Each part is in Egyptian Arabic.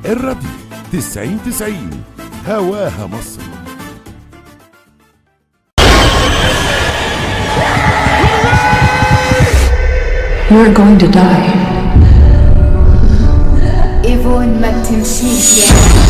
الراديو 90 90 هواها مصر You're going to die. ايفون ما بتمشيش يعني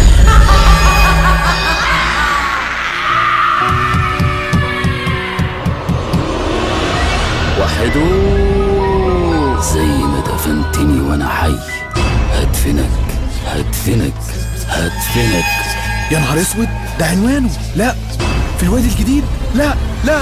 وحدو زي ما دفنتني وانا حي هدفنك هدفنك هدفنك يا نهار اسود ده عنوانه لا في الوادي الجديد لا لا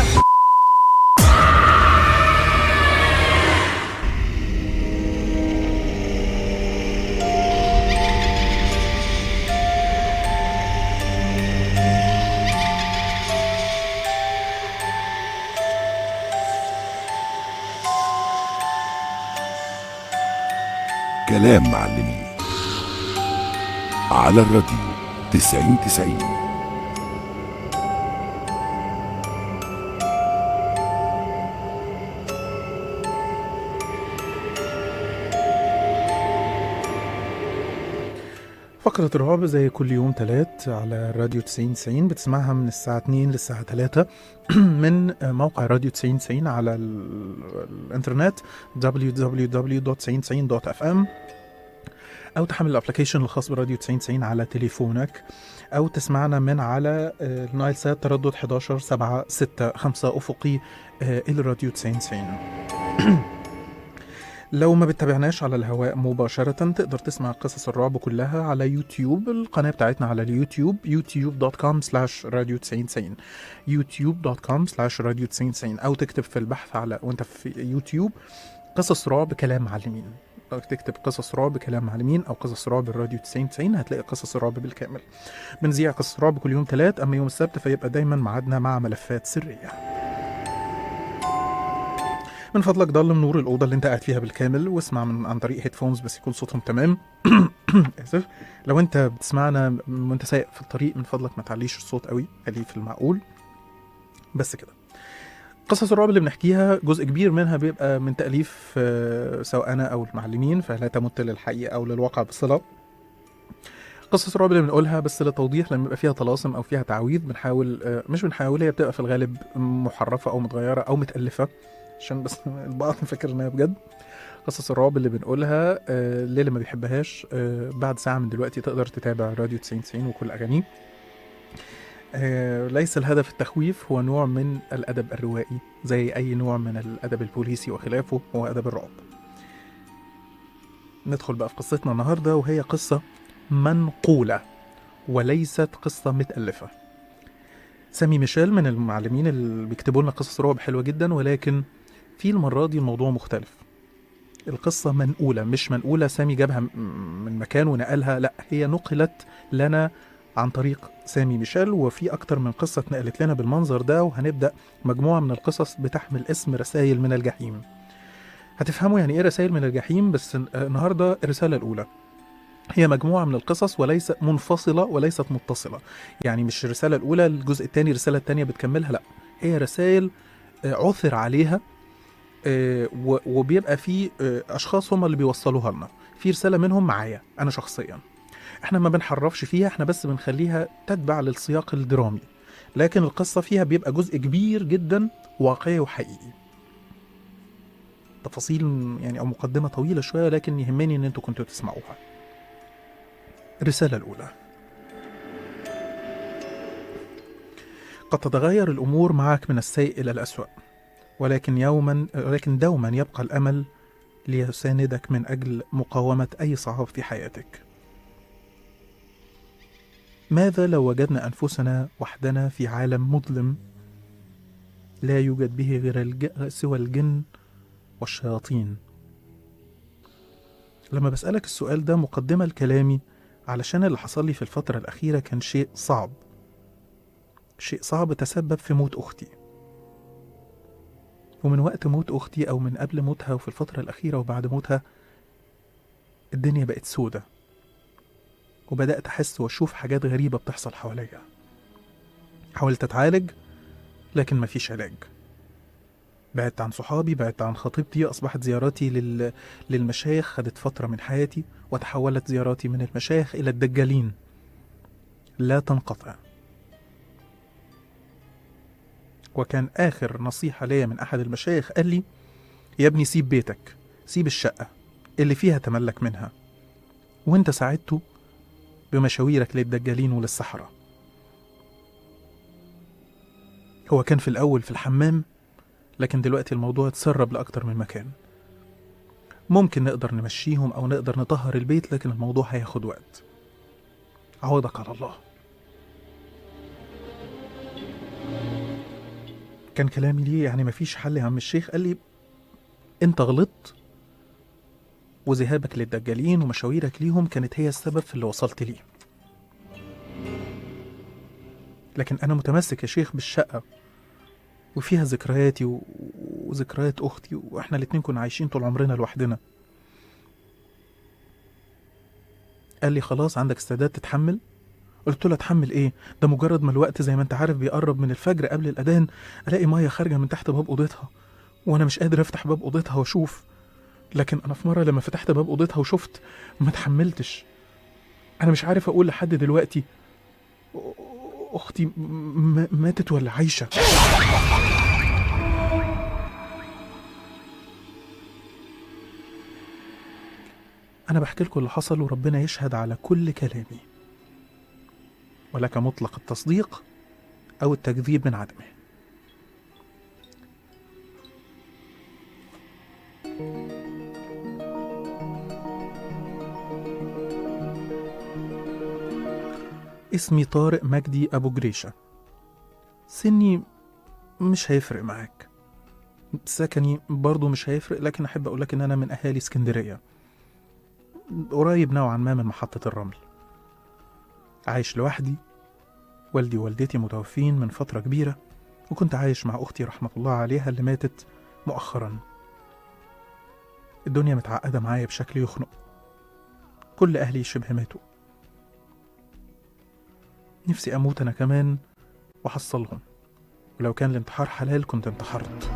كلام معلمين على الراديو 90 90 فقرة الرعب زي كل يوم تلات على راديو 90 90 بتسمعها من الساعة 2 للساعة 3 من موقع راديو 90 90 على ال- الانترنت www.9090.fm أو تحمل الابلكيشن الخاص براديو 90 90 على تليفونك أو تسمعنا من على آه، النايل سات تردد 11 7 6 5 أفقي آه، الراديو 90 90 لو ما بتتابعناش على الهواء مباشرة تقدر تسمع قصص الرعب كلها على يوتيوب القناة بتاعتنا على اليوتيوب youtube.com slash radio 90 youtube.com slash radio 90 أو تكتب في البحث على وانت في يوتيوب قصص رعب كلام معلمين أو تكتب قصص رعب كلام معلمين أو قصص رعب الراديو 90 90 هتلاقي قصص الرعب بالكامل بنذيع قصص رعب كل يوم ثلاث أما يوم السبت فيبقى دايما ميعادنا مع ملفات سرية من فضلك ضلم نور الأوضة اللي أنت قاعد فيها بالكامل واسمع من عن طريق هيدفونز بس يكون صوتهم تمام آسف لو أنت بتسمعنا وأنت سايق في الطريق من فضلك ما تعليش الصوت قوي خليه في المعقول بس كده قصص الرعب اللي بنحكيها جزء كبير منها بيبقى من تأليف آه، سواء أنا أو المعلمين فلا تمت للحقيقة أو للواقع بصلة قصص الرعب اللي بنقولها بس للتوضيح لما يبقى فيها طلاسم أو فيها تعويض بنحاول آه، مش بنحاول هي بتبقى في الغالب محرفة أو متغيرة أو متألفة عشان بس البعض فاكر انها بجد قصص الرعب اللي بنقولها آه، للي ما بيحبهاش آه، بعد ساعة من دلوقتي تقدر تتابع راديو 90 90 وكل أغانيه آه، ليس الهدف التخويف هو نوع من الأدب الروائي زي أي نوع من الأدب البوليسي وخلافه هو أدب الرعب ندخل بقى في قصتنا النهاردة وهي قصة منقولة وليست قصة متألفة سامي ميشيل من المعلمين اللي بيكتبوا لنا قصص رعب حلوة جدا ولكن في المرة دي الموضوع مختلف القصة منقولة مش منقولة سامي جابها م- من مكان ونقلها لا هي نقلت لنا عن طريق سامي ميشيل وفي أكتر من قصة اتنقلت لنا بالمنظر ده وهنبدأ مجموعة من القصص بتحمل اسم رسائل من الجحيم هتفهموا يعني ايه رسائل من الجحيم بس النهاردة الرسالة الأولى هي مجموعة من القصص وليس منفصلة وليست متصلة يعني مش الرسالة الأولى الجزء الثاني الرسالة الثانية بتكملها لا هي رسائل آه، عثر عليها آه، و- وبيبقى في آه، اشخاص هم اللي بيوصلوها لنا في رساله منهم معايا انا شخصيا احنا ما بنحرفش فيها احنا بس بنخليها تتبع للسياق الدرامي لكن القصه فيها بيبقى جزء كبير جدا واقعي وحقيقي تفاصيل يعني او مقدمه طويله شويه لكن يهمني ان انتوا كنتوا تسمعوها الرساله الاولى قد تتغير الامور معك من السيء الى الاسوأ ولكن يوما ولكن دوما يبقى الامل ليساندك من اجل مقاومه اي صعاب في حياتك. ماذا لو وجدنا انفسنا وحدنا في عالم مظلم لا يوجد به غير الج... سوى الجن والشياطين؟ لما بسألك السؤال ده مقدمة لكلامي علشان اللي حصل لي في الفترة الأخيرة كان شيء صعب شيء صعب تسبب في موت أختي ومن وقت موت أختي أو من قبل موتها وفي الفترة الأخيرة وبعد موتها الدنيا بقت سودة وبدأت أحس وأشوف حاجات غريبة بتحصل حواليا حاولت أتعالج لكن مفيش علاج بعدت عن صحابي بعدت عن خطيبتي أصبحت زياراتي لل... للمشايخ خدت فترة من حياتي وتحولت زياراتي من المشايخ إلى الدجالين لا تنقطع وكان آخر نصيحة ليا من أحد المشايخ قال لي يا ابني سيب بيتك سيب الشقة اللي فيها تملك منها وانت ساعدته بمشاويرك للدجالين وللصحراء هو كان في الأول في الحمام لكن دلوقتي الموضوع اتسرب لأكتر من مكان ممكن نقدر نمشيهم أو نقدر نطهر البيت لكن الموضوع هياخد وقت عوضك على الله كان كلامي ليه يعني مفيش حل يا عم الشيخ قال لي انت غلطت وذهابك للدجالين ومشاويرك ليهم كانت هي السبب في اللي وصلت ليه لكن انا متمسك يا شيخ بالشقه وفيها ذكرياتي و... وذكريات اختي واحنا الاتنين كنا عايشين طول عمرنا لوحدنا قال لي خلاص عندك استعداد تتحمل قلت له اتحمل ايه ده مجرد ما الوقت زي ما انت عارف بيقرب من الفجر قبل الاذان الاقي ميه خارجه من تحت باب اوضتها وانا مش قادر افتح باب اوضتها واشوف لكن انا في مره لما فتحت باب اوضتها وشفت ما اتحملتش انا مش عارف اقول لحد دلوقتي أ- اختي م- ماتت ولا عايشه انا بحكي لكم اللي حصل وربنا يشهد على كل كلامي ولك مطلق التصديق او التكذيب من عدمه اسمي طارق مجدي أبو جريشة سني مش هيفرق معاك سكني برضو مش هيفرق لكن أحب أقولك إن أنا من أهالي اسكندرية قريب نوعا ما من محطة الرمل عايش لوحدي والدي ووالدتي متوفين من فترة كبيرة وكنت عايش مع أختي رحمة الله عليها اللي ماتت مؤخرا الدنيا متعقدة معايا بشكل يخنق كل أهلي شبه ماتوا نفسي أموت أنا كمان وأحصلهم ولو كان الانتحار حلال كنت انتحرت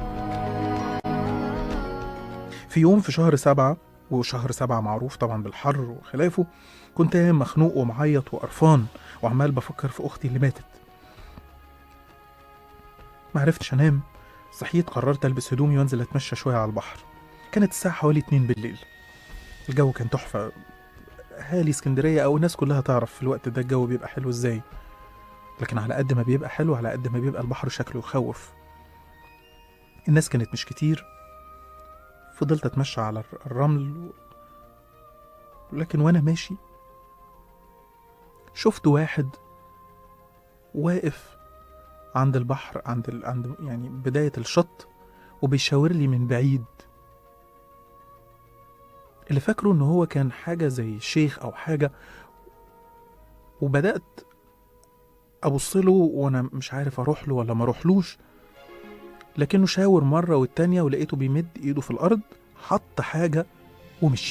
في يوم في شهر سبعة وشهر سبعة معروف طبعا بالحر وخلافه كنت قايم مخنوق ومعيط وقرفان وعمال بفكر في أختي اللي ماتت معرفتش أنام صحيت قررت ألبس هدومي وأنزل أتمشى شوية على البحر كانت الساعة حوالي اتنين بالليل الجو كان تحفة أهالي اسكندرية أو الناس كلها تعرف في الوقت ده الجو بيبقى حلو إزاي لكن على قد ما بيبقى حلو على قد ما بيبقى البحر شكله يخوف الناس كانت مش كتير فضلت أتمشى على الر- الرمل لكن وأنا ماشي شفت واحد واقف عند البحر عند ال... عند يعني بداية الشط وبيشاور لي من بعيد اللي فاكره ان هو كان حاجة زي شيخ او حاجة وبدأت ابص له وانا مش عارف اروح له ولا ما اروحلوش لكنه شاور مرة والتانية ولقيته بيمد ايده في الارض حط حاجة ومشي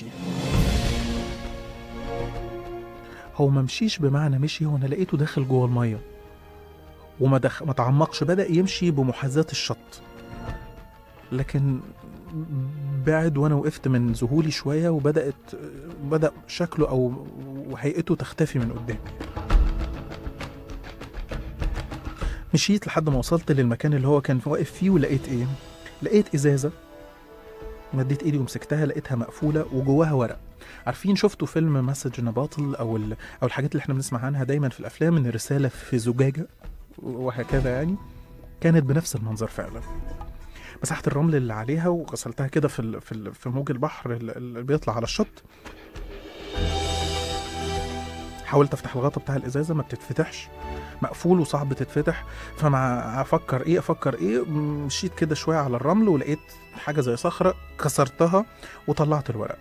هو ما مشيش بمعنى مشي هو انا لقيته داخل جوه المية وما دخ... ما تعمقش بدأ يمشي بمحاذاة الشط لكن بعد وانا وقفت من ذهولي شويه وبدات بدا شكله او وهيئته تختفي من قدامي مشيت لحد ما وصلت للمكان اللي هو كان واقف فيه ولقيت ايه لقيت ازازه مديت ايدي ومسكتها لقيتها مقفوله وجواها ورق عارفين شفتوا فيلم مسج ان باطل او ال... او الحاجات اللي احنا بنسمع عنها دايما في الافلام ان الرساله في زجاجه وهكذا يعني كانت بنفس المنظر فعلا مسحت الرمل اللي عليها وغسلتها كده في ال- في ال- في موج البحر ال- اللي بيطلع على الشط حاولت افتح الغطا بتاع الازازه ما بتتفتحش مقفول وصعب تتفتح فمع افكر ايه افكر ايه مشيت كده شويه على الرمل ولقيت حاجه زي صخره كسرتها وطلعت الورق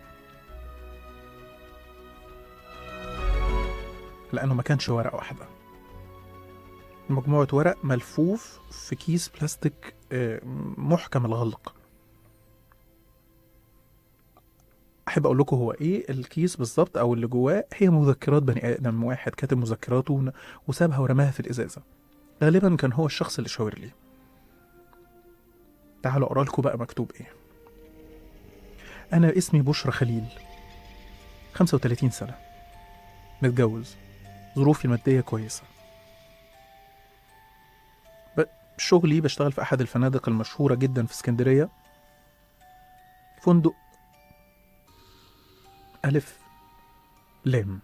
لانه ما كانش ورقه واحده مجموعه ورق ملفوف في كيس بلاستيك آه، محكم الغلق احب اقول لكم هو ايه الكيس بالظبط او اللي جواه هي مذكرات بني ادم واحد كاتب مذكراته ون- وسابها ورماها في الازازه غالبا كان هو الشخص اللي شاور لي تعالوا اقرا لكم بقى مكتوب ايه انا اسمي بشرى خليل 35 سنه متجوز ظروفي الماديه كويسه ب- شغلي بشتغل في احد الفنادق المشهوره جدا في اسكندريه فندق ألف لام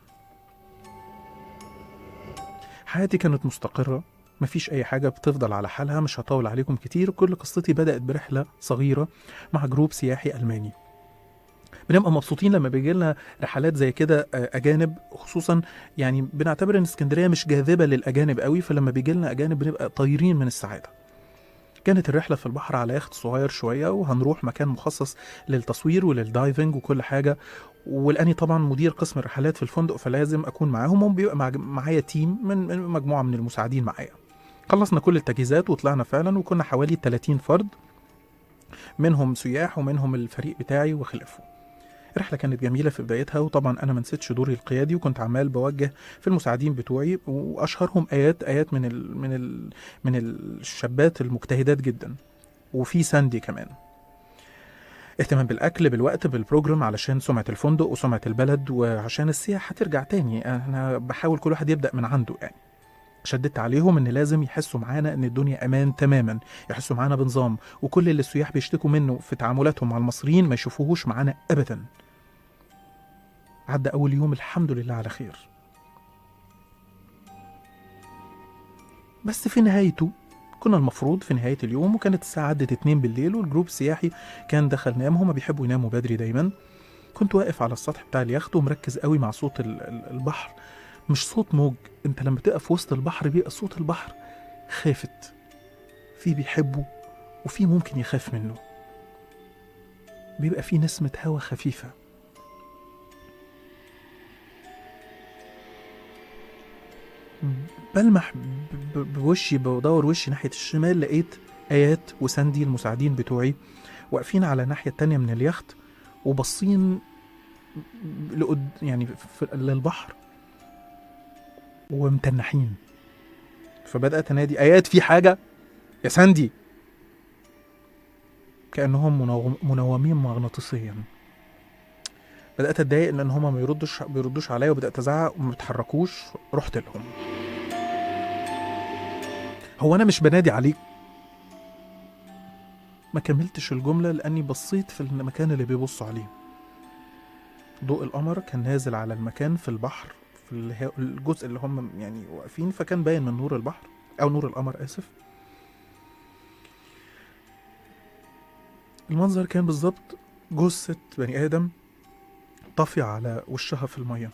حياتي كانت مستقرة مفيش أي حاجة بتفضل على حالها مش هطول عليكم كتير كل قصتي بدأت برحلة صغيرة مع جروب سياحي ألماني بنبقى مبسوطين لما بيجي لنا رحلات زي كده آه، أجانب خصوصا يعني بنعتبر إن اسكندرية مش جاذبة للأجانب قوي فلما بيجي لنا أجانب بنبقى طايرين من السعادة كانت الرحلة في البحر على يخت صغير شوية وهنروح مكان مخصص للتصوير وللدايفنج وكل حاجة ولاني طبعا مدير قسم الرحلات في الفندق فلازم اكون معاهم وبيبقى مع- معايا تيم من من مجموعه من المساعدين معايا خلصنا كل التجهيزات وطلعنا فعلا وكنا حوالي 30 فرد منهم سياح ومنهم الفريق بتاعي وخلافه الرحله كانت جميله في بدايتها وطبعا انا ما نسيتش دوري القيادي وكنت عمال بوجه في المساعدين بتوعي واشهرهم ايات ايات من ال من ال من الشابات المجتهدات جدا وفي ساندي كمان اهتمام بالاكل بالوقت بالبروجرام علشان سمعه الفندق وسمعه البلد وعشان السياح هترجع تاني انا بحاول كل واحد يبدا من عنده يعني شددت عليهم ان لازم يحسوا معانا ان الدنيا امان تماما يحسوا معانا بنظام وكل اللي السياح بيشتكوا منه في تعاملاتهم مع المصريين ما يشوفوهوش معانا ابدا عدى اول يوم الحمد لله على خير بس في نهايته كنا المفروض في نهاية اليوم وكانت الساعة عدت اتنين بالليل والجروب السياحي كان دخل نام هما بيحبوا يناموا بدري دايما كنت واقف على السطح بتاع اليخت ومركز قوي مع صوت ال- ال- البحر مش صوت موج انت لما تقف وسط البحر بيبقى صوت البحر خافت في بيحبه وفي ممكن يخاف منه بيبقى في نسمة هوا خفيفة بلمح ب- ب- بوشي بدور وشي ناحية الشمال لقيت آيات وساندي المساعدين بتوعي واقفين على الناحية التانية من اليخت وبصين لقد يعني في للبحر ومتنحين فبدأت أنادي آيات في حاجة يا ساندي كأنهم منوم- منومين مغناطيسيا بدأت أتضايق لأن هما ما بيردوش بيردوش عليا وبدأت أزعق وما بيتحركوش رحت لهم هو أنا مش بنادي عليك ما كملتش الجملة لأني بصيت في المكان اللي بيبصوا عليه ضوء القمر كان نازل على المكان في البحر في اله- الجزء اللي هم يعني واقفين فكان باين من نور البحر أو نور القمر آسف المنظر كان بالظبط جثة بني آدم طافية على وشها في المية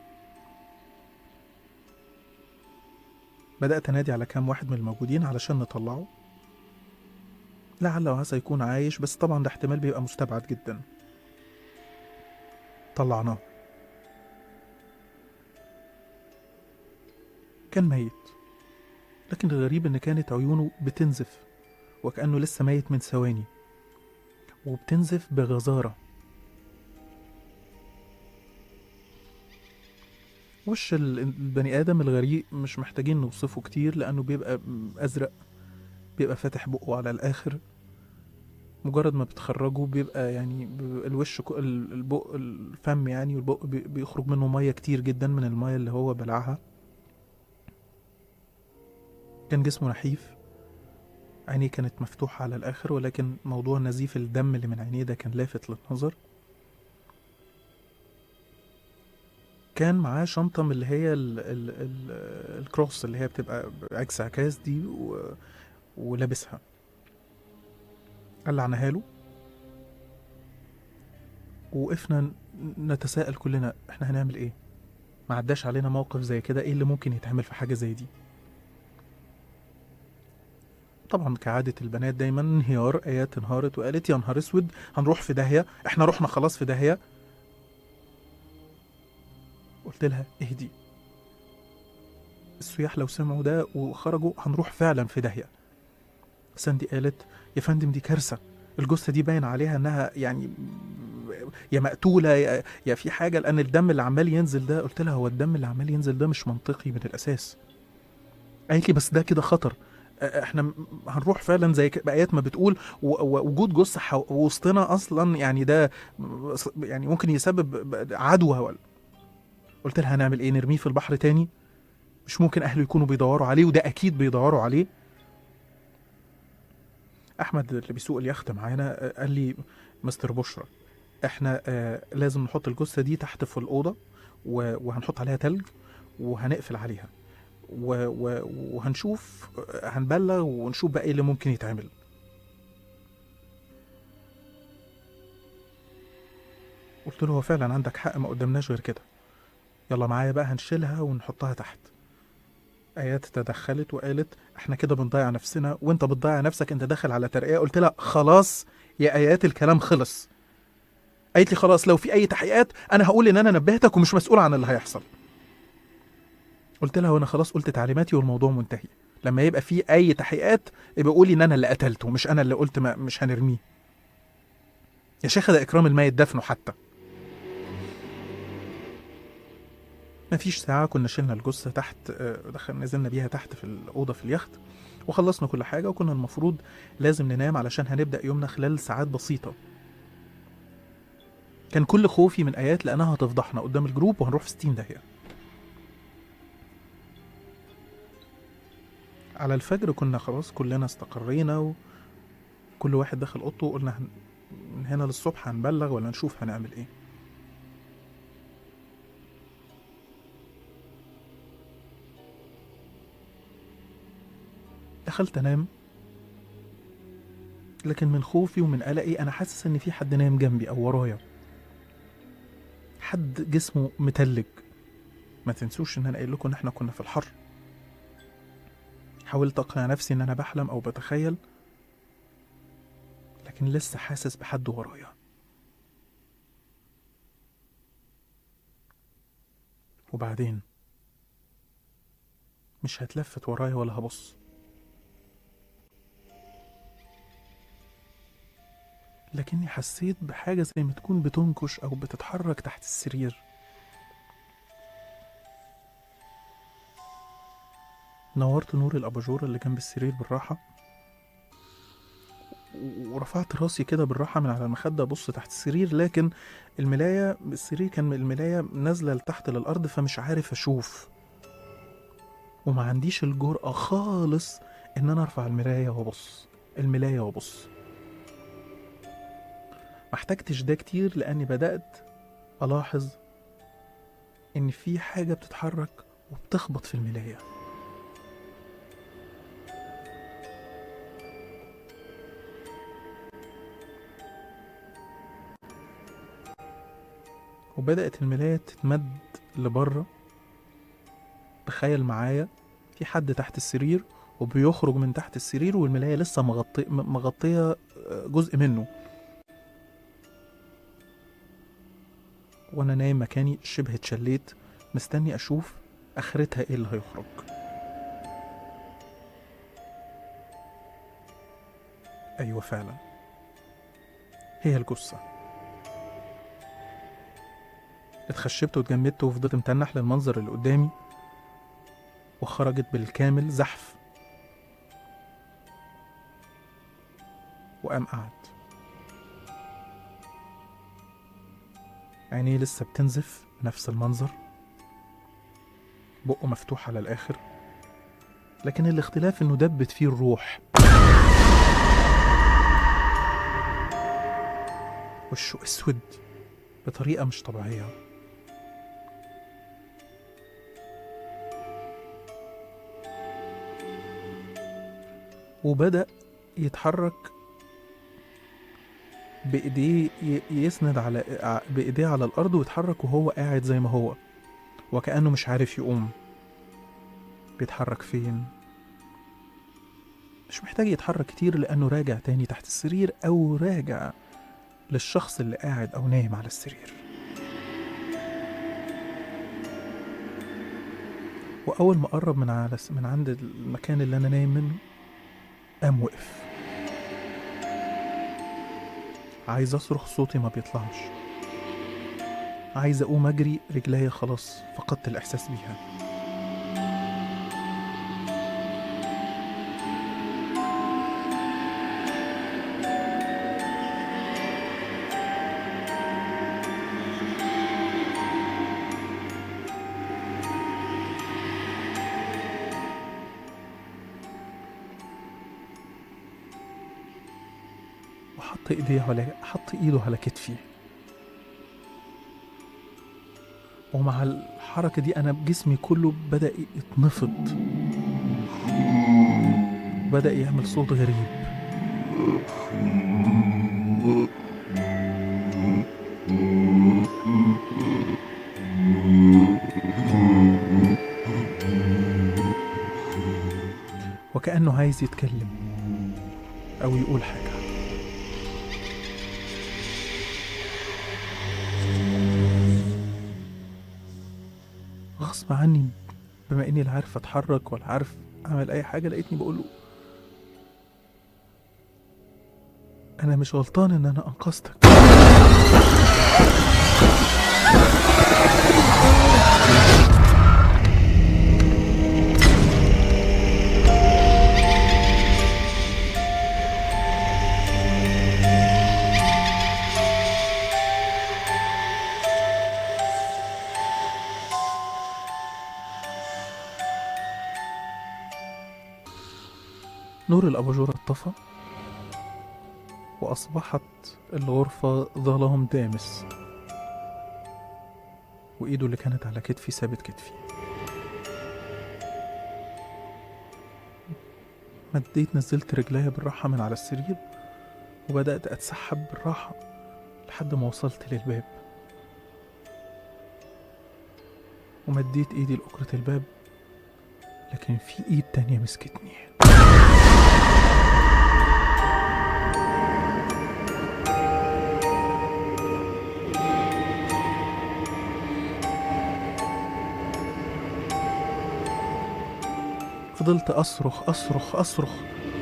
بدأت أنادي على كام واحد من الموجودين علشان نطلعه لعل وعسى يكون عايش بس طبعا ده احتمال بيبقى مستبعد جدا طلعناه كان ميت لكن الغريب ان كانت عيونه بتنزف وكأنه لسه ميت من ثواني وبتنزف بغزارة وش ال- البني آدم الغريق مش محتاجين نوصفه كتير لأنه بيبقى م- أزرق بيبقى فاتح بقه على الآخر مجرد ما بتخرجه بيبقى يعني ب- الوش كو- ال- البق الفم يعني والبق بي- بيخرج منه مية كتير جدا من المية اللي هو بلعها كان جسمه نحيف عينيه كانت مفتوحة على الآخر ولكن موضوع نزيف الدم اللي من عينيه ده كان لافت للنظر كان معاه شنطة من اللي هي ال ال ال الكروس اللي هي بتبقى عكس عكاز دي و... ولابسها قلعناها له وقفنا ن- نتساءل كلنا احنا هنعمل ايه ما عداش علينا موقف زي كده ايه اللي ممكن يتعمل في حاجة زي دي طبعا كعادة البنات دايما انهيار ايات انهارت وقالت يا نهار اسود هنروح في داهية احنا رحنا خلاص في داهية قلت لها اهدي السياح لو سمعوا ده وخرجوا هنروح فعلا في داهية ساندي قالت يا فندم دي كارثة الجثة دي باين عليها انها يعني يا مقتولة يا, يا في حاجة لان الدم اللي عمال ينزل ده قلت لها هو الدم اللي عمال ينزل ده مش منطقي من الاساس قالت لي بس ده كده خطر آه، احنا م- هنروح فعلا زي ك- بآيات ما بتقول و- و- وجود جثة حو- وسطنا اصلا يعني ده م- يعني ممكن يسبب ب- عدوى ولا قلت لها هنعمل ايه نرميه في البحر تاني مش ممكن اهله يكونوا بيدوروا عليه وده اكيد بيدوروا عليه احمد اللي بيسوق اليخت معانا آه، قال لي مستر بشرى احنا آه لازم نحط الجثه دي تحت في الاوضه و- وهنحط عليها تلج وهنقفل عليها و و وهنشوف آه، هنبلغ ونشوف بقى ايه اللي ممكن يتعمل قلت له هو فعلا عندك حق ما قدامناش غير كده يلا معايا بقى هنشيلها ونحطها تحت ايات تدخلت وقالت احنا كده بنضيع نفسنا وانت بتضيع نفسك انت داخل على ترقية قلت لها خلاص يا ايات الكلام خلص قالت لي خلاص لو في اي تحقيقات انا هقول ان انا نبهتك ومش مسؤول عن اللي هيحصل قلت لها وانا خلاص قلت تعليماتي والموضوع منتهي لما يبقى في اي تحقيقات يبقى قولي ان انا اللي قتلته مش انا اللي قلت ما مش هنرميه يا شيخ ده اكرام الميت دفنه حتى مفيش ساعة كنا شلنا الجثة تحت آه، دخل نزلنا بيها تحت في الأوضة في اليخت وخلصنا كل حاجة وكنا المفروض لازم ننام علشان هنبدأ يومنا خلال ساعات بسيطة كان كل خوفي من آيات لأنها هتفضحنا قدام الجروب وهنروح في 60 داهية على الفجر كنا خلاص كلنا استقرينا وكل واحد دخل أوضته وقلنا هن... من هنا للصبح هنبلغ ولا نشوف هنعمل ايه دخلت انام لكن من خوفي ومن قلقي انا حاسس ان في حد نايم جنبي او ورايا حد جسمه متلج ما تنسوش ان انا قايل لكم ان احنا كنا في الحر حاولت اقنع نفسي ان انا بحلم او بتخيل لكن لسه حاسس بحد ورايا وبعدين مش هتلفت ورايا ولا هبص لكني حسيت بحاجة زي ما تكون بتنكش أو بتتحرك تحت السرير نورت نور الأباجورة اللي جنب السرير بالراحة و- ورفعت راسي كده بالراحة من على المخدة أبص تحت السرير لكن الملاية السرير كان الملاية نازلة لتحت للأرض فمش عارف أشوف وما عنديش الجرأة خالص إن أنا أرفع المراية وأبص الملاية وأبص ما احتجتش ده كتير لأني بدأت ألاحظ إن في حاجة بتتحرك وبتخبط في الملاية وبدأت الملاية تتمد لبره تخيل معايا في حد تحت السرير وبيخرج من تحت السرير والملاية لسه مغطي م- مغطية آه، جزء منه وانا نايم مكاني شبه اتشليت مستني اشوف اخرتها ايه اللي هيخرج ايوه فعلا هي الجثه اتخشبت واتجمدت وفضلت متنح للمنظر اللي قدامي وخرجت بالكامل زحف وقام قعد عينيه لسه بتنزف نفس المنظر بقه مفتوح على الآخر لكن الاختلاف إنه دبت فيه الروح وشه أسود بطريقة مش طبيعية وبدأ يتحرك بإيديه ي- يسند على ع- بإيديه على الأرض ويتحرك وهو قاعد زي ما هو وكأنه مش عارف يقوم بيتحرك فين مش محتاج يتحرك كتير لأنه راجع تاني تحت السرير أو راجع للشخص اللي قاعد أو نايم على السرير وأول ما قرب من على من عند المكان اللي أنا نايم منه قام وقف عايز أصرخ صوتي ما بيطلعش عايز أقوم أجري رجليا خلاص فقدت الإحساس بيها حط ايديه على حط ايده على كتفي ومع الحركة دي أنا جسمي كله بدأ يتنفض بدأ يعمل صوت غريب وكأنه عايز يتكلم أو يقول حاجة غصب عني بما إني لا عارف أتحرك ولا عارف أعمل أي حاجة لقيتني بقوله أنا مش غلطان إن أنا أنقذتك نور الأباجورة اتطفى وأصبحت الغرفة ظلام دامس وإيده اللي كانت على كتفي سابت كتفي مديت نزلت رجليا بالراحة من على السرير وبدأت أتسحب بالراحة لحد ما وصلت للباب ومديت إيدي لأكرة الباب لكن في إيد تانية مسكتني فضلت أصرخ أصرخ أصرخ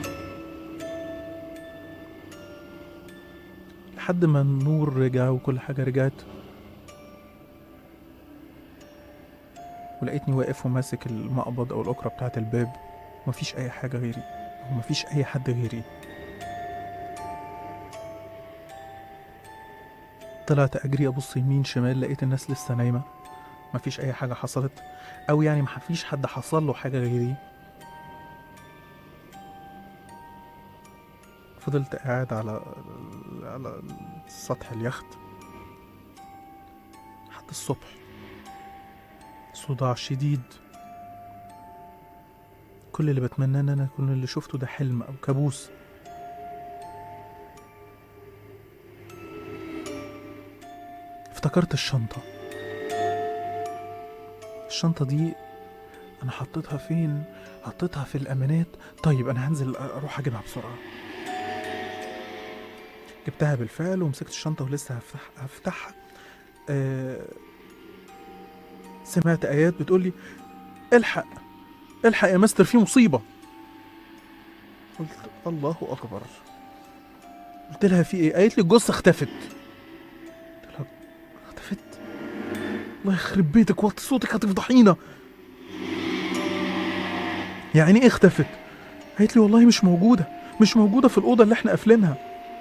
لحد ما النور رجع وكل حاجة رجعت ولقيتني واقف وماسك المقبض أو الأكرة بتاعة الباب ومفيش أي حاجة غيري أو مفيش أي حد غيري طلعت أجري أبص يمين شمال لقيت الناس لسه نايمة مفيش أي حاجة حصلت أو يعني مفيش حد حصل له حاجة غيري فضلت قاعد على على سطح اليخت لحد الصبح صداع شديد كل اللي بتمناه ان انا كل اللي شفته ده حلم او كابوس افتكرت الشنطة الشنطة دي انا حطيتها فين حطيتها في الامانات طيب انا هنزل اروح اجيبها بسرعة جبتها بالفعل ومسكت الشنطة ولسه هفتح هفتحها آه سمعت آيات بتقولي الحق الحق يا مستر في مصيبة قلت الله أكبر قلت لها في إيه؟ قالت لي الجثة اختفت قلت لها اختفت الله يخرب بيتك وطي صوتك هتفضحينا يعني إيه اختفت؟ قالت لي والله مش موجودة مش موجودة في الأوضة اللي احنا قافلينها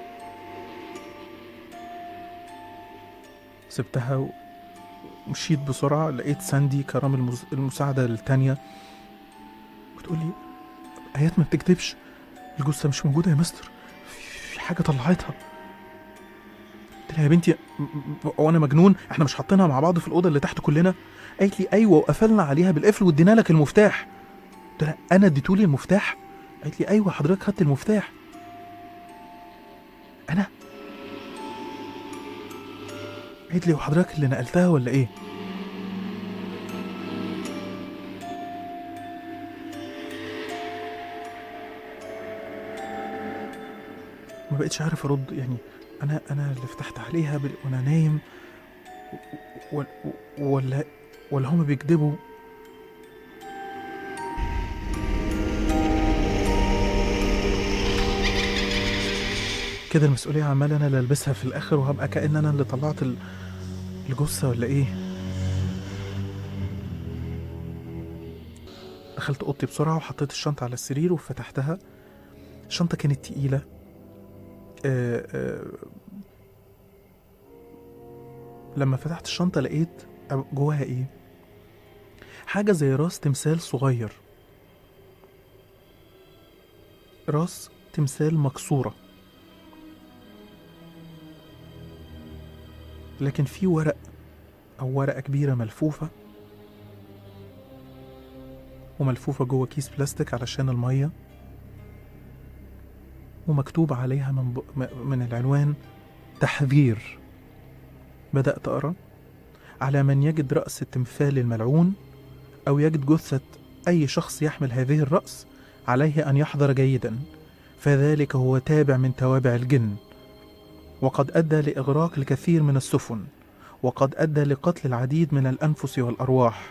سبتها ومشيت بسرعة لقيت ساندي كرام المز... المساعدة التانية بتقولي آيات ما بتكذبش الجثة مش موجودة يا مستر في, في حاجة طلعتها قلت لها يا بنتي م- م- وانا مجنون احنا مش حاطينها مع بعض في الأوضة اللي تحت كلنا قالت لي ايوه وقفلنا عليها بالقفل وادينا لك المفتاح قلت لها انا اديتولي المفتاح قالت لي ايوه حضرتك خدت المفتاح انا قالت لي وحضرتك اللي نقلتها ولا ايه ما بقتش عارف ارد يعني انا انا اللي فتحت عليها بال... وانا نايم و... و... ولا ولا هما بيكذبوا كده المسؤولية عمال أنا اللي ألبسها في الآخر وهبقى كأن أنا اللي طلعت ال- الجثة ولا إيه دخلت أوضتي بسرعة وحطيت الشنطة على السرير وفتحتها الشنطة كانت تقيلة آه، آه، لما فتحت الشنطة لقيت أب- جواها إيه حاجة زي راس تمثال صغير راس تمثال مكسورة لكن في ورق أو ورقة كبيرة ملفوفة وملفوفة جوه كيس بلاستيك علشان المية ومكتوب عليها من, ب... م- من العنوان تحذير بدأت أقرأ على من يجد رأس التمثال الملعون أو يجد جثة أي شخص يحمل هذه الرأس عليه أن يحذر جيدا فذلك هو تابع من توابع الجن وقد أدى لإغراق الكثير من السفن وقد أدى لقتل العديد من الأنفس والأرواح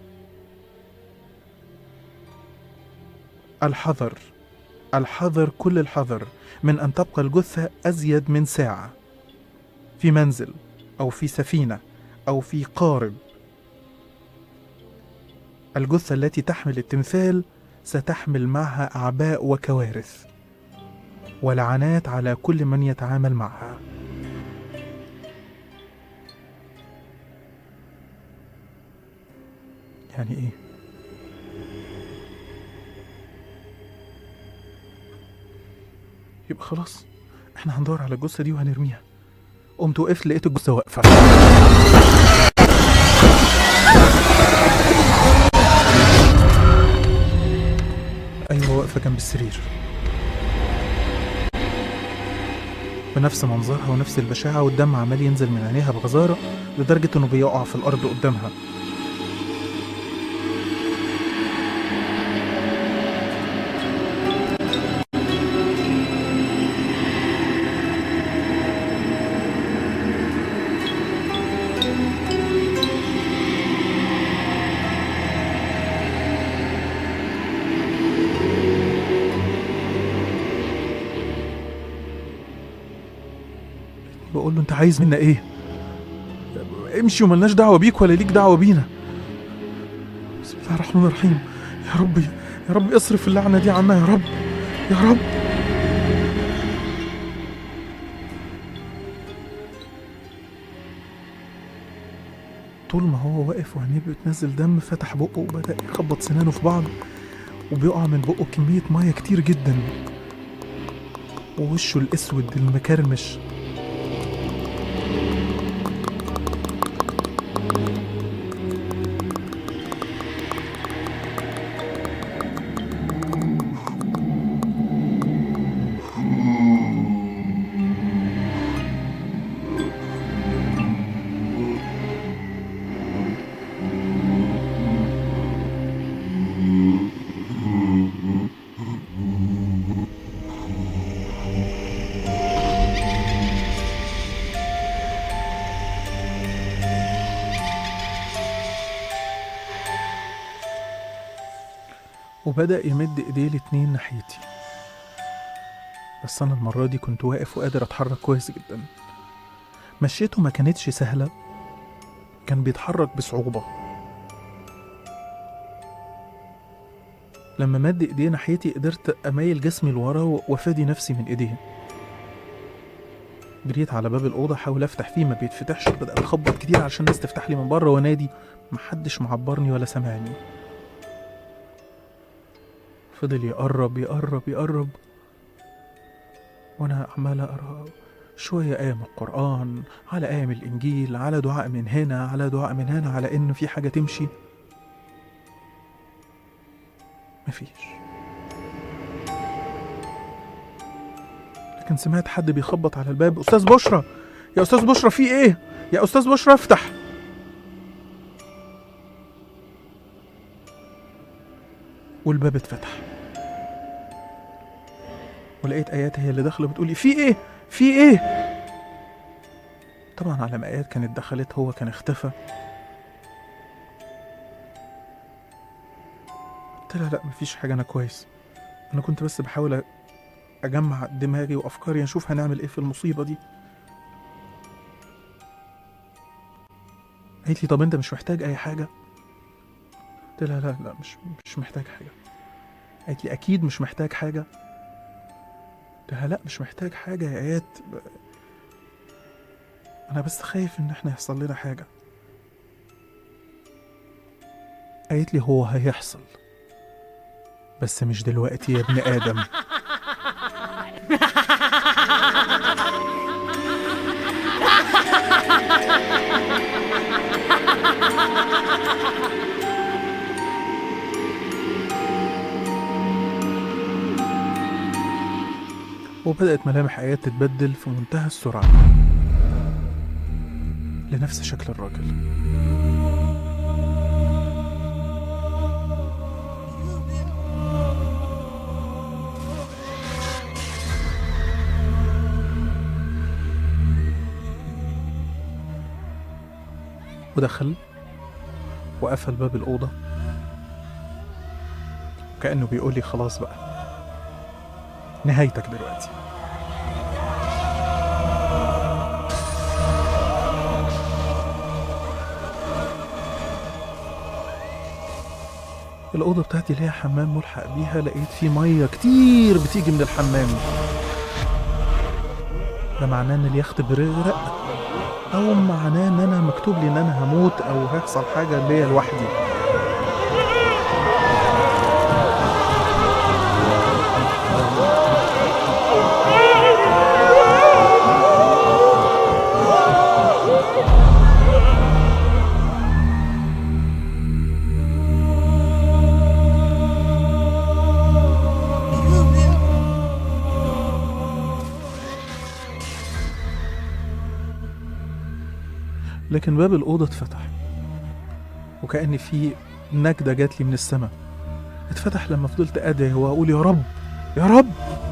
الحذر الحذر كل الحذر من أن تبقى الجثة أزيد من ساعة في منزل أو في سفينة أو في قارب الجثة التي تحمل التمثال ستحمل معها أعباء وكوارث ولعنات على كل من يتعامل معها يعني ايه يبقى خلاص احنا هندور على الجثه دي وهنرميها قمت وقفت لقيت الجثه واقفه ايوه واقفه جنب السرير بنفس منظرها ونفس البشاعة والدم عمال ينزل من عينيها بغزارة لدرجة إنه بيقع في الأرض قدامها بقول له انت عايز منا ايه امشي وملناش دعوه بيك ولا ليك دعوه بينا بسم الله الرحمن الرحيم يا رب يا رب اصرف اللعنه دي عنا يا رب يا رب طول ما هو واقف وعينيه بتنزل دم فتح بقه وبدأ يخبط سنانه في بعض وبيقع من بقه كمية مية كتير جدا ووشه الأسود المكرمش وبدأ يمد ايديه الاتنين ناحيتي بس أنا المرة دي كنت واقف وقادر أتحرك كويس جدا مشيته ما كانتش سهلة كان بيتحرك بصعوبة لما مد ايديه ناحيتي قدرت أميل جسمي لورا وأفادي نفسي من ايديه جريت على باب الأوضة أحاول أفتح فيه ما بيتفتحش بدأت أخبط كتير عشان الناس تفتح لي من بره وأنادي محدش معبرني ولا سامعني فضل يقرب يقرب يقرب وانا عمال اقرا شوية آية من القرآن على آية من الإنجيل على دعاء من هنا على دعاء من هنا على إن في حاجة تمشي مفيش لكن سمعت حد بيخبط على الباب أستاذ بشرى يا أستاذ بشرى في إيه يا أستاذ بشرى افتح والباب اتفتح ولقيت ايات هي اللي داخله بتقولي في ايه في ايه طبعا على ما ايات كانت دخلت هو كان اختفى قلت لها لا مفيش حاجه انا كويس انا كنت بس بحاول اجمع دماغي وافكاري اشوف هنعمل ايه في المصيبه دي قالت لي طب انت مش محتاج اي حاجه قلت لها لا لا مش مش محتاج حاجه قالت لي اكيد مش محتاج حاجه قلت لها لا مش محتاج حاجه يا ايات ب- انا بس خايف ان احنا يحصل لنا حاجه قالت لي هو هيحصل بس مش دلوقتي يا ابن ادم وبدأت ملامح آيات تتبدل في منتهى السرعة لنفس شكل الراجل ودخل وقفل باب الأوضة كأنه بيقول لي خلاص بقى نهايتك دلوقتي الأوضة بتاعتي ليها حمام ملحق بيها لقيت فيه مية كتير بتيجي من الحمام ده معناه إن اليخت بيغرق أو معناه إن أنا مكتوب لي إن أنا هموت أو هيحصل حاجة ليا لوحدي لكن باب الأوضة اتفتح وكأن في نجدة جات لي من السماء اتفتح لما فضلت أدعي وأقول يا رب يا رب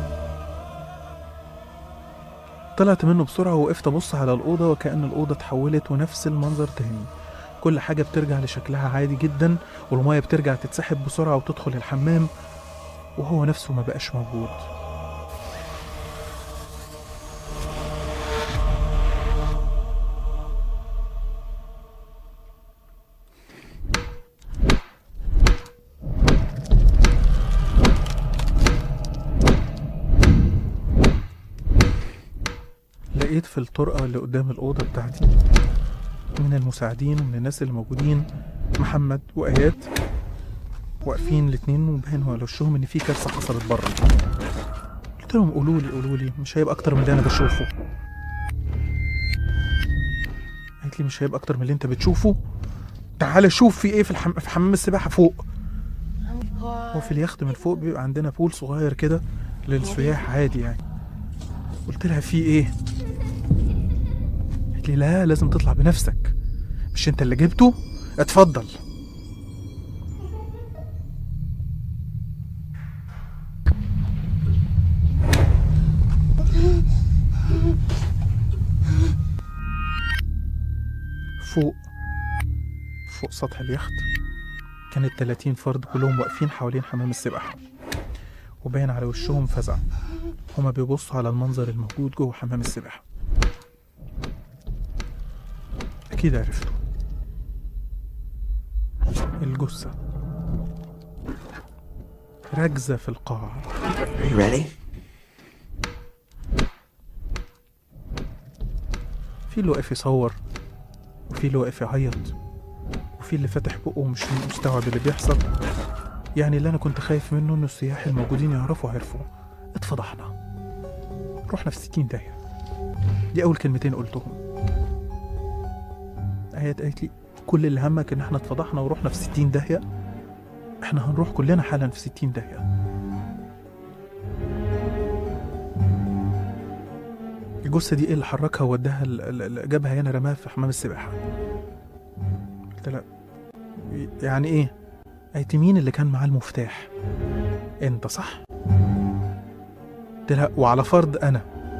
طلعت منه بسرعة ووقفت أبص على الأوضة وكأن الأوضة اتحولت ونفس المنظر تاني كل حاجة بترجع لشكلها عادي جدا والمية بترجع تتسحب بسرعة وتدخل الحمام وهو نفسه ما بقاش موجود لقيت في الطرقة اللي قدام الأوضة بتاعتي من المساعدين ومن الناس اللي موجودين محمد وآيات واقفين الاتنين وباين على وشهم إن في كارثة حصلت بره قلت لهم قولوا لي قولوا لي مش هيبقى أكتر من اللي أنا بشوفه قالت لي مش هيبقى أكتر من اللي أنت بتشوفه تعال شوف في إيه في, الحم... في حمام السباحة فوق هو في اليخت من فوق بيبقى عندنا بول صغير كده للسياح عادي يعني قلت لها في ايه قالت لي لا لازم تطلع بنفسك مش انت اللي جبته اتفضل فوق فوق سطح اليخت كانت 30 فرد كلهم واقفين حوالين حمام السباحة وباين على وشهم فزع هما بيبصوا على المنظر الموجود جوه حمام السباحة أكيد عرفتوا الجثة راكزة في القاع Are you ready? في اللي واقف يصور وفي اللي واقف يعيط وفي اللي فاتح بقه ومش مستوعب اللي بيحصل يعني اللي انا كنت خايف منه ان السياح الموجودين يعرفوا عرفوا اتفضحنا رحنا في ستين داهية دي اول كلمتين قلتهم آيات قالت لي كل اللي همك ان احنا اتفضحنا ورحنا في ستين داهية احنا هنروح كلنا حالا في ستين داهية الجثة دي ايه اللي حركها ووداها ال- ال- ال- جابها هنا رماها في حمام السباحة قلت لها يعني ايه قالت لي مين اللي كان معاه المفتاح انت صح قلت لها وعلى فرض انا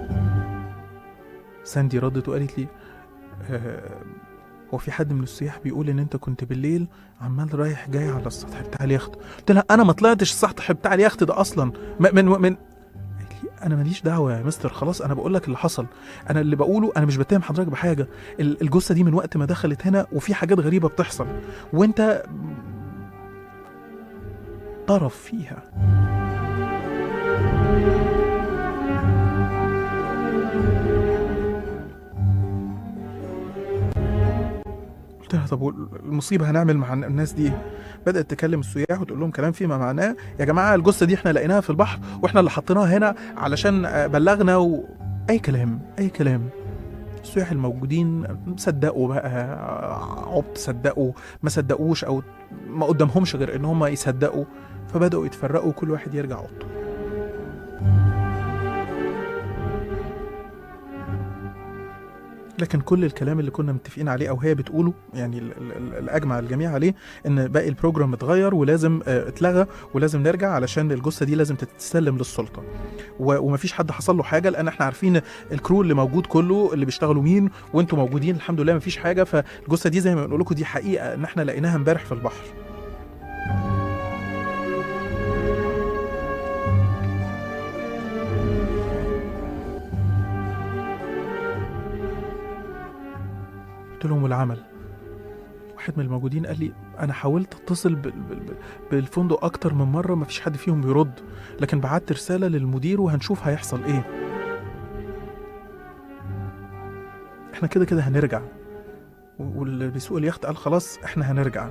ساندي ردت وقالت لي آه هو في حد من السياح بيقول ان انت كنت بالليل عمال رايح جاي على السطح بتاع اليخت قلت لها انا ما طلعتش السطح بتاع اليخت ده اصلا م- من من قالت لي انا ماليش دعوه يا مستر خلاص انا بقول لك اللي حصل انا اللي بقوله انا مش بتهم حضرتك بحاجه ال- الجثه دي من وقت ما دخلت هنا وفي حاجات غريبه بتحصل وانت طرف فيها قلت لها طب المصيبه هنعمل مع الناس دي إيه؟ بدات تكلم السياح وتقول لهم كلام فيما معناه يا جماعه الجثه دي احنا لقيناها في البحر واحنا اللي حطيناها هنا علشان آه، بلغنا و... اي كلام اي كلام السياح الموجودين صدقوا بقى عبط صدقوا ما صدقوش او ما قدامهمش غير ان هم يصدقوا فبداوا يتفرقوا كل واحد يرجع اوضته لكن كل الكلام اللي كنا متفقين عليه او هي بتقوله يعني ال- ال- ال- الاجمع الجميع عليه ان باقي البروجرام اتغير ولازم آه، اتلغى ولازم نرجع علشان الجثه دي لازم تتسلم للسلطه و- ومفيش حد حصل له حاجه لان احنا عارفين الكرو اللي موجود كله اللي بيشتغلوا مين وانتوا موجودين الحمد لله مفيش حاجه فالجثه دي زي ما بنقول لكم دي حقيقه ان احنا لقيناها امبارح في البحر قلت لهم والعمل واحد من الموجودين قال لي انا حاولت اتصل بال- بال- بال- بالفندق اكتر من مره مفيش حد فيهم بيرد لكن بعت رساله للمدير وهنشوف هيحصل ايه احنا كده كده هنرجع و- واللي بيسوق اليخت قال خلاص احنا هنرجع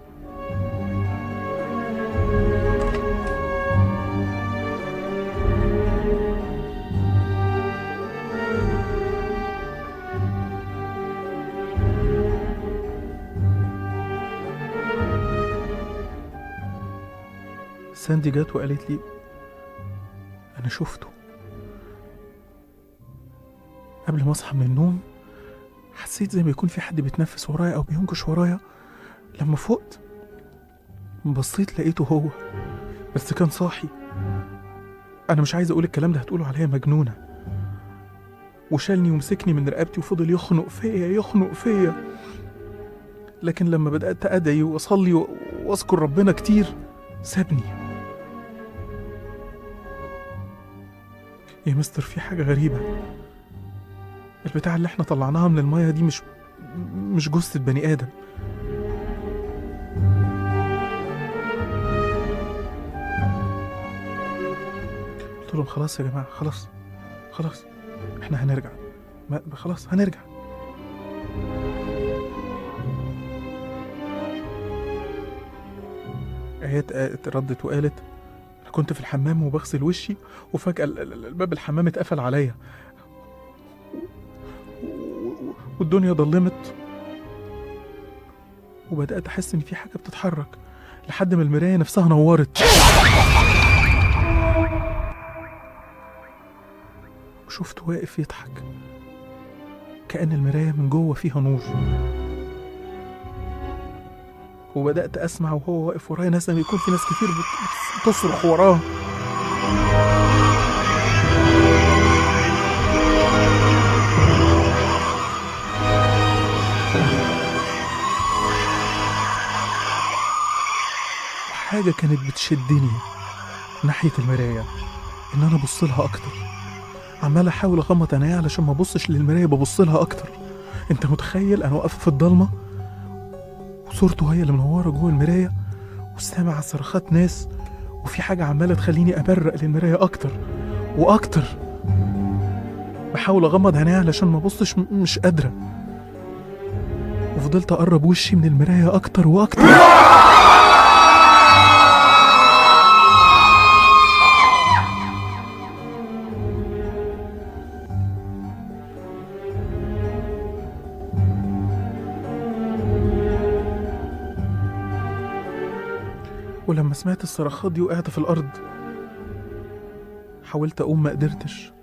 ساندي جت وقالت لي انا شفته قبل ما اصحى من النوم حسيت زي ما يكون في حد بيتنفس ورايا او بينكش ورايا لما فقت بصيت لقيته هو بس كان صاحي انا مش عايز اقول الكلام ده هتقولوا عليا مجنونه وشالني ومسكني من رقبتي وفضل يخنق فيا يخنق فيا لكن لما بدات ادعي واصلي و- واذكر ربنا كتير سابني يا مستر في حاجة غريبة البتاع اللي احنا طلعناها من المية دي مش مش جثة بني آدم قلت لهم خلاص يا جماعة خلاص خلاص احنا هنرجع ما خلاص هنرجع آيات آيات ردت وقالت أنا كنت في الحمام وبغسل وشي وفجأة ال- ال- ال- باب الحمام اتقفل عليا و- و- والدنيا ضلمت وبدأت أحس إن في حاجة بتتحرك لحد ما المراية نفسها نورت وشفته واقف يضحك كأن المراية من جوه فيها نور وبدأت أسمع وهو واقف ورايا ناس لما يكون في ناس كتير بت- بتصرخ وراه وحاجة كانت بتشدني ناحية المراية إن أنا أبص لها أكتر عمال أحاول أغمض عينيا علشان ما أبصش للمراية ببص لها أكتر أنت متخيل أنا واقف في الضلمة وصورته هي اللي منورة جوه المراية وسامع صرخات ناس وفي حاجة عمالة تخليني أبرق للمراية أكتر وأكتر بحاول أغمض عينيا علشان ما أبصش م- مش قادرة وفضلت أقرب وشي من المراية أكتر وأكتر ولما سمعت الصرخات دي وقعت في الأرض حاولت أقوم ما قدرتش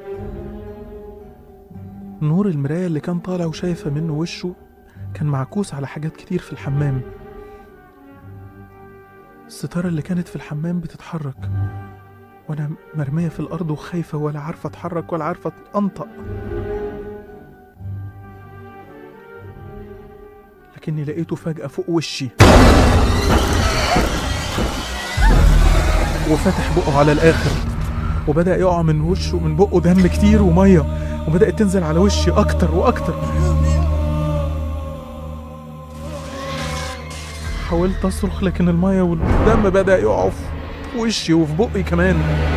نور المراية اللي كان طالع وشايفة منه وشه كان معكوس على حاجات كتير في الحمام الستارة اللي كانت في الحمام بتتحرك وأنا مرمية في الأرض وخايفة ولا عارفة أتحرك ولا عارفة أنطق لكني لقيته فجأة فوق وشي وفتح بقه على الآخر وبدأ يقع من وشه من بقه دم كتير ومية وبدأت تنزل على وشي أكتر وأكتر حاولت أصرخ لكن المية والدم بدأ يقع في وشي وفي بقي كمان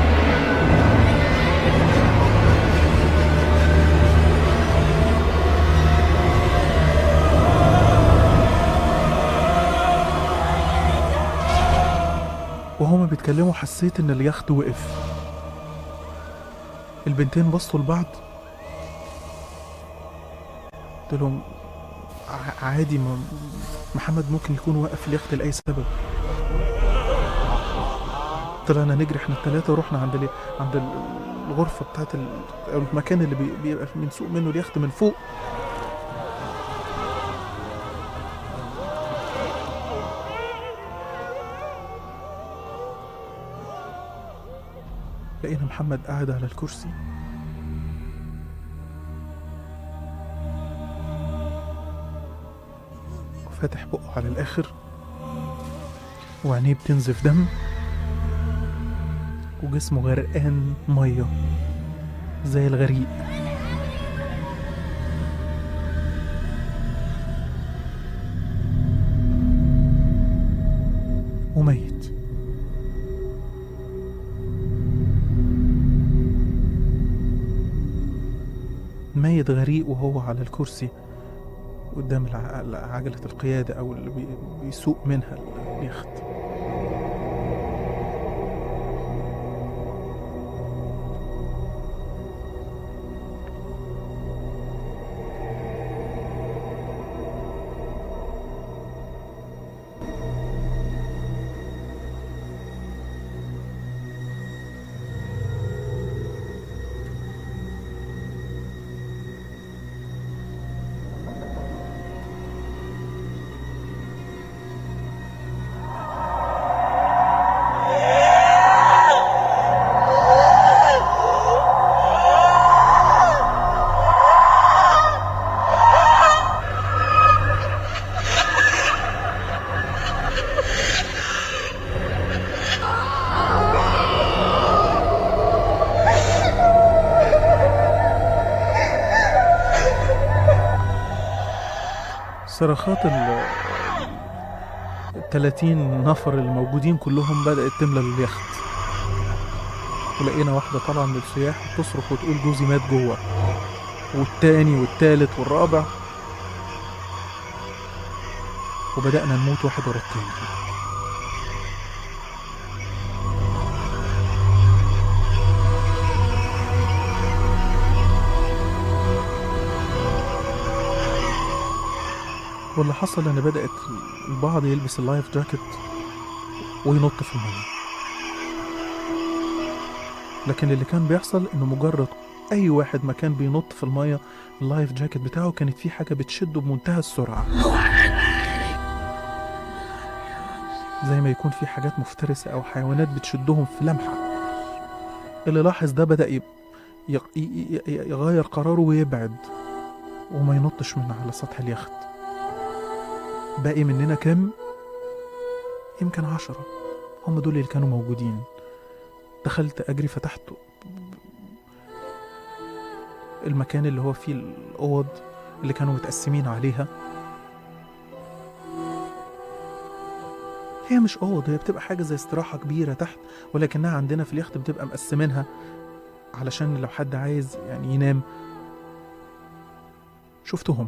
وهما بيتكلموا حسيت ان اليخت وقف البنتين بصوا لبعض قلت لهم ع- عادي ما محمد ممكن يكون واقف في اليخت لاي سبب طلعنا نجري احنا الثلاثه ورحنا عند ال... عند ال- الغرفه بتاعت ال... أو المكان اللي بي... بيبقى بنسوق منه اليخت من فوق لقينا محمد قاعد على الكرسي وفاتح بقه على الآخر وعينيه بتنزف دم وجسمه غرقان مية زي الغريق وميت ميت غريق وهو على الكرسي قدام الع- عجلة القيادة أو اللي بي- بيسوق منها اليخت صرخات ال ال 30 نفر الموجودين كلهم بدأت تملى اليخت ولقينا واحدة طالعة من السياح بتصرخ وتقول جوزي مات جوه والتاني والتالت والرابع وبدأنا نموت واحد ورا التاني واللي حصل ان بدأت البعض يلبس اللايف جاكيت وينط في المية لكن اللي كان بيحصل انه مجرد اي واحد ما كان بينط في المية اللايف جاكيت بتاعه كانت في حاجة بتشده بمنتهى السرعة زي ما يكون في حاجات مفترسة او حيوانات بتشدهم في لمحة اللي لاحظ ده بدأ يب- يق- ي- ي- ي- يغير قراره ويبعد وما ينطش من على سطح اليخت باقي مننا كام يمكن عشرة هم دول اللي كانوا موجودين دخلت أجري فتحت المكان اللي هو فيه الأوض اللي كانوا متقسمين عليها هي مش أوض هي بتبقى حاجة زي استراحة كبيرة تحت ولكنها عندنا في اليخت بتبقى مقسمينها علشان لو حد عايز يعني ينام شفتهم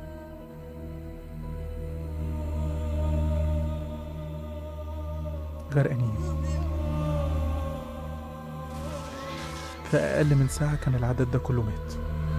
غرقانين في أقل من ساعة كان العدد ده كله مات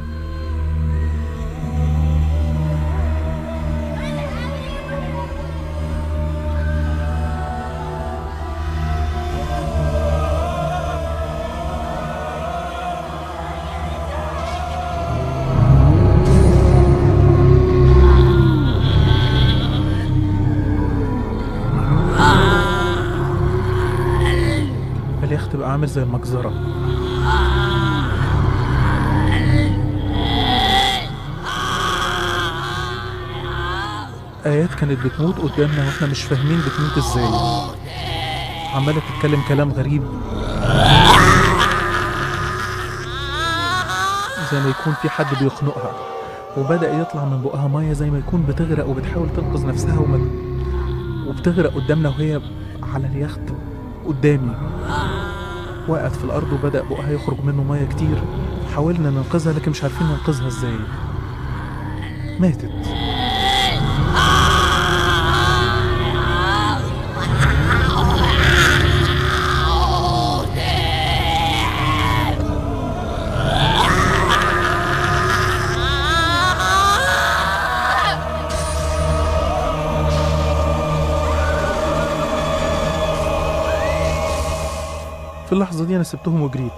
اليخت بقى عامل زي المجزرة آيات كانت بتموت قدامنا واحنا مش فاهمين بتموت ازاي عمالة تتكلم كلام غريب زي ما يكون في حد بيخنقها وبدأ يطلع من بقها مية زي ما يكون بتغرق وبتحاول تنقذ نفسها وما وبتغرق قدامنا وهي على اليخت قدامي وقعت في الأرض وبدأ بقها يخرج منه مية كتير حاولنا ننقذها لكن مش عارفين ننقذها ازاي ماتت في اللحظة دي أنا سبتهم وجريت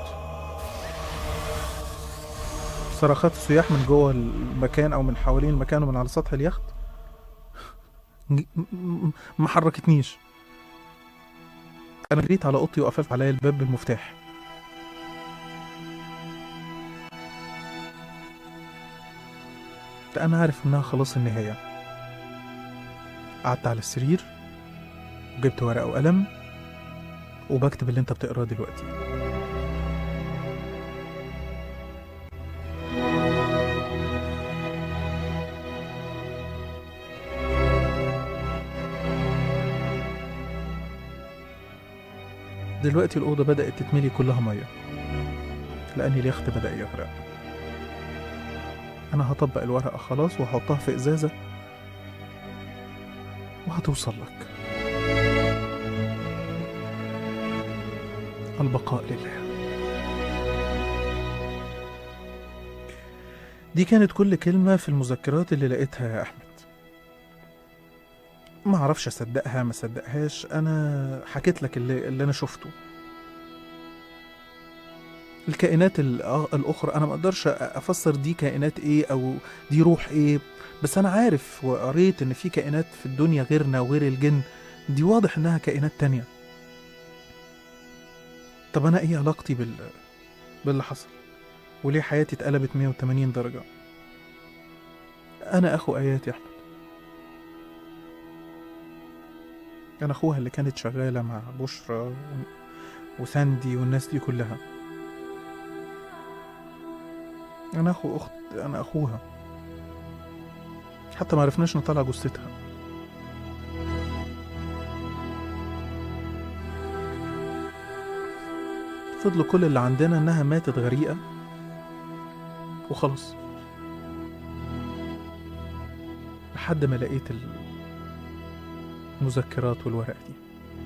صرخات السياح من جوه المكان أو من حوالين المكان ومن على سطح اليخت م- م- ما حركتنيش أنا جريت على أوضتي وقفلت عليا الباب بالمفتاح أنا عارف إنها خلاص النهاية قعدت على السرير وجبت ورقة وقلم وبكتب اللي انت بتقراه دلوقتي دلوقتي الأوضة بدأت تتملي كلها مية لأن اليخت بدأ يغرق أنا هطبق الورقة خلاص وهحطها في إزازة وهتوصل لك البقاء لله دي كانت كل كلمة في المذكرات اللي لقيتها يا أحمد ما اعرفش اصدقها ما اصدقهاش انا حكيت لك اللي, اللي انا شفته الكائنات الأ- الاخرى انا ما اقدرش افسر دي كائنات ايه او دي روح ايه بس انا عارف وقريت ان في كائنات في الدنيا غيرنا وغير الجن دي واضح انها كائنات تانية طب انا ايه علاقتي بال باللي حصل وليه حياتي اتقلبت 180 درجة انا اخو ايات يا احمد انا اخوها اللي كانت شغالة مع بشرى و... وساندي والناس دي كلها انا اخو اخت انا اخوها حتى ما عرفناش نطلع جثتها فضلوا كل اللي عندنا انها ماتت غريقة وخلاص لحد ما لقيت المذكرات والورق دي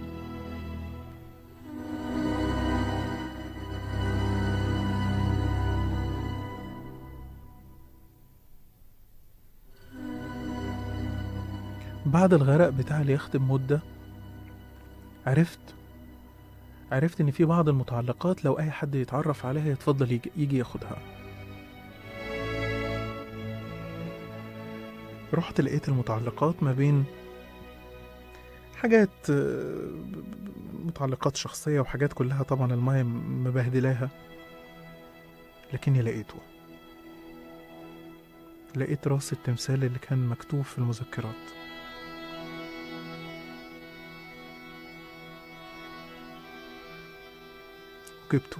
بعد الغرق بتاع اليخت بمدة عرفت عرفت ان في بعض المتعلقات لو اي حد يتعرف عليها يتفضل يجي, يجي ياخدها رحت لقيت المتعلقات ما بين حاجات آه، متعلقات شخصية وحاجات كلها طبعا المايه مبهدلاها لكني لقيته لقيت راس التمثال اللي كان مكتوب في المذكرات وجبته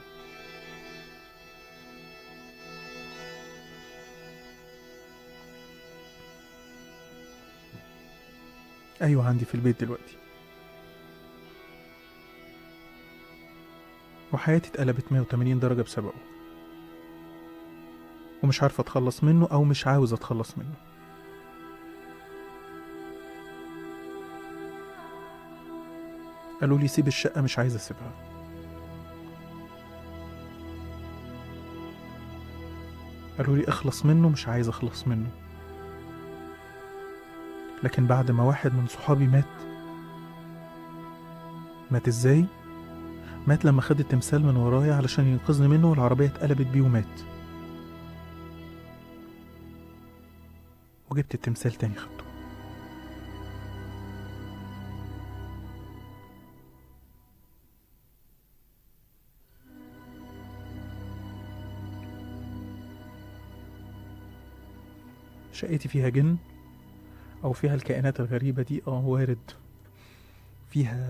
أيوة عندي في البيت دلوقتي وحياتي اتقلبت 180 درجة بسببه ومش عارف أتخلص منه أو مش عاوز أتخلص منه قالوا لي سيب الشقة مش عايز أسيبها قالوا لي اخلص منه مش عايز أخلص منه لكن بعد ما واحد من صحابي مات مات ازاي؟ مات لما خد التمثال من ورايا علشان ينقذني منه والعربية اتقلبت بيه ومات وجبت التمثال تاني خدته شقتي فيها جن او فيها الكائنات الغريبة دي اه وارد فيها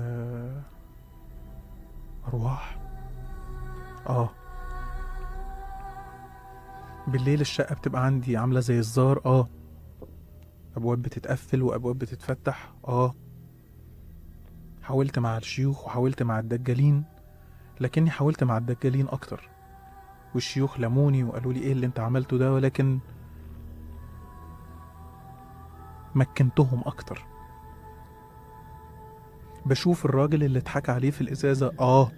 ارواح اه بالليل الشقة بتبقى عندي عاملة زي الزار اه ابواب بتتقفل وابواب بتتفتح اه حاولت مع الشيوخ وحاولت مع الدجالين لكني حاولت مع الدجالين اكتر والشيوخ لموني وقالوا لي ايه اللي انت عملته ده ولكن مكنتهم اكتر بشوف الراجل اللي اتحكى عليه في الازازه اه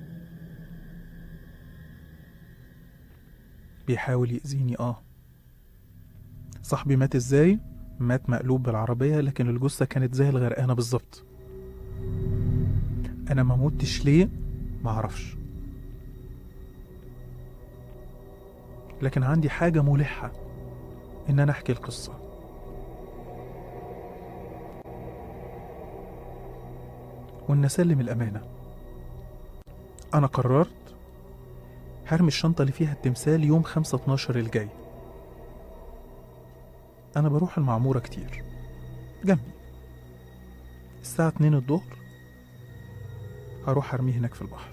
بيحاول يأذيني اه صاحبي مات ازاي مات مقلوب بالعربية لكن الجثة كانت زي الغرقانة بالظبط انا ما متش ليه معرفش لكن عندي حاجة ملحة إن أنا أحكي القصة وإن أسلم الأمانة أنا قررت هرمي الشنطة اللي فيها التمثال يوم خمسة اتناشر الجاي أنا بروح المعمورة كتير جنبي الساعة اتنين الظهر هروح أرميه هناك في البحر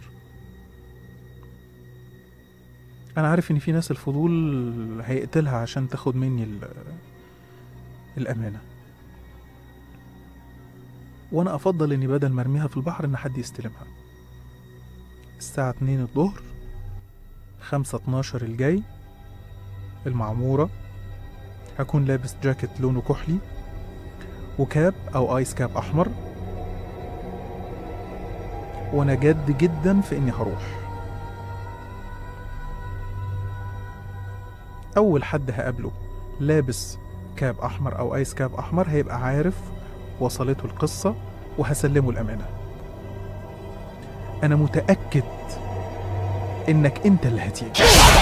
أنا عارف إن في ناس الفضول هيقتلها عشان تاخد مني ال- الأمانة وأنا أفضل إني بدل ما أرميها في البحر إن حد يستلمها الساعة اتنين الظهر خمسة اتناشر الجاي المعمورة هكون لابس جاكيت لونه كحلي وكاب أو آيس كاب أحمر وأنا جد جدا في إني هروح أول حد هقابله لابس كاب أحمر أو آيس كاب أحمر هيبقى عارف وصلته القصة وهسلمه الأمانة أنا متأكد إنك أنت اللي هتيجي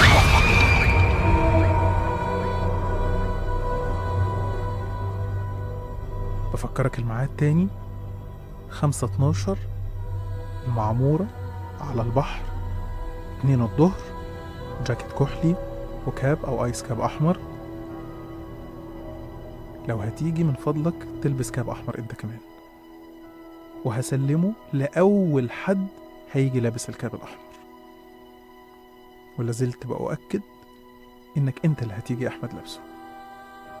بفكرك الميعاد تاني خمسة اتناشر المعمورة على البحر اتنين الظهر جاكيت كحلي وكاب أو آيس كاب أحمر لو هتيجي من فضلك تلبس كاب أحمر أنت كمان وهسلمه لأول حد هيجي لابس الكاب الأحمر ولا زلت بأؤكد إنك أنت اللي هتيجي يا أحمد لابسه